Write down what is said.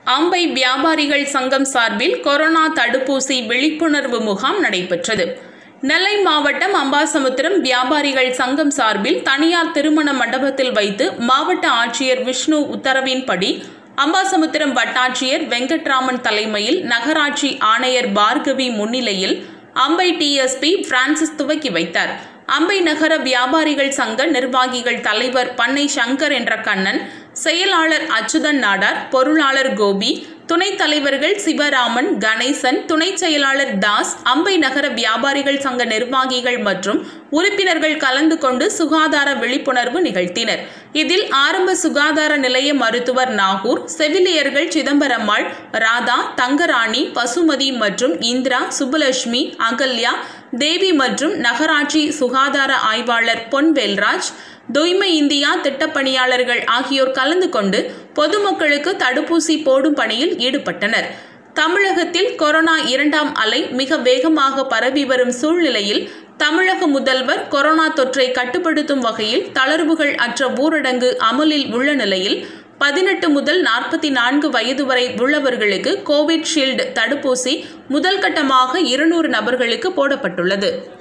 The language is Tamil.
அம்பை வியாபாரிகள் சங்கம் சார்பில் கொரோனா தடுப்பூசி விழிப்புணர்வு முகாம் நடைபெற்றது நெல்லை மாவட்டம் அம்பாசமுத்திரம் வியாபாரிகள் சங்கம் சார்பில் தனியார் திருமண மண்டபத்தில் வைத்து மாவட்ட ஆட்சியர் விஷ்ணு உத்தரவின்படி அம்பாசமுத்திரம் வட்டாட்சியர் வெங்கட்ராமன் தலைமையில் நகராட்சி ஆணையர் பார்கவி முன்னிலையில் அம்பை டிஎஸ்பி பிரான்சிஸ் துவக்கி வைத்தார் அம்பை நகர வியாபாரிகள் சங்க நிர்வாகிகள் தலைவர் பண்ணை சங்கர் என்ற கண்ணன் செயலாளர் அச்சுதன் நாடார் பொருளாளர் கோபி துணைத் தலைவர்கள் சிவராமன் கணேசன் துணை செயலாளர் தாஸ் அம்பை நகர வியாபாரிகள் சங்க நிர்வாகிகள் மற்றும் உறுப்பினர்கள் கலந்து கொண்டு சுகாதார விழிப்புணர்வு நிகழ்த்தினர் இதில் ஆரம்ப சுகாதார நிலைய மருத்துவர் நாகூர் செவிலியர்கள் சிதம்பரம்மாள் ராதா தங்கராணி பசுமதி மற்றும் இந்திரா சுப்புலட்சுமி அகல்யா தேவி மற்றும் நகராட்சி சுகாதார ஆய்வாளர் பொன்வேல்ராஜ் தூய்மை இந்தியா திட்டப்பணியாளர்கள் ஆகியோர் கலந்து கொண்டு பொதுமக்களுக்கு தடுப்பூசி போடும் பணியில் ஈடுபட்டனர் தமிழகத்தில் கொரோனா இரண்டாம் அலை மிக வேகமாக பரவி வரும் சூழ்நிலையில் தமிழக முதல்வர் கொரோனா தொற்றை கட்டுப்படுத்தும் வகையில் தளர்வுகள் அற்ற ஊரடங்கு அமலில் உள்ள நிலையில் பதினெட்டு முதல் நாற்பத்தி நான்கு வயது வரை உள்ளவர்களுக்கு கோவிட்ஷீல்டு தடுப்பூசி முதல் கட்டமாக இருநூறு நபர்களுக்கு போடப்பட்டுள்ளது